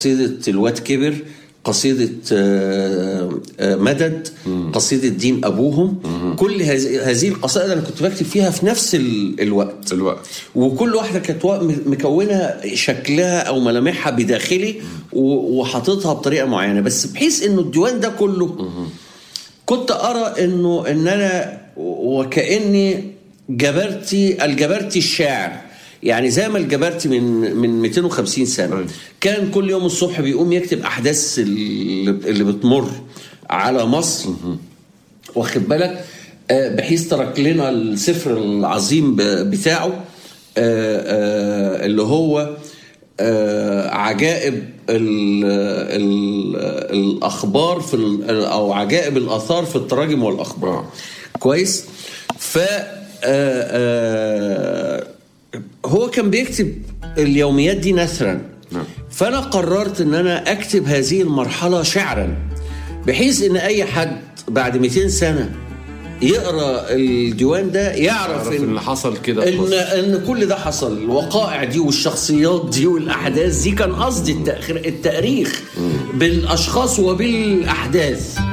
قصيدة الواد كبر قصيدة آه، آه، مدد قصيدة دين أبوهم كل هذه هذه القصائد أنا كنت بكتب فيها في نفس ال- الوقت الوقت وكل واحدة كانت وا- مكونة شكلها أو ملامحها بداخلي و- وحاططها بطريقة معينة بس بحيث إنه الديوان ده كله كنت أرى إنه إن أنا وكأني جبرتي الجبرتي الشاعر يعني زي ما الجبرتي من من 250 سنه أيوة. كان كل يوم الصبح بيقوم يكتب احداث اللي اللي بتمر على مصر واخد بالك آه، بحيث ترك لنا السفر العظيم ب- بتاعه آه، آه، اللي هو آه، عجائب ال ال الاخبار في ال- او عجائب الاثار في التراجم والاخبار آه. كويس ف آه، آه، هو كان بيكتب اليوميات دي نثرا نعم. فانا قررت ان انا اكتب هذه المرحله شعرا بحيث ان اي حد بعد 200 سنه يقرا الديوان ده يعرف عرف ان اللي حصل كده في ان مصر. ان كل ده حصل الوقائع دي والشخصيات دي والاحداث دي كان قصدي التأخير- التاريخ بالاشخاص وبالاحداث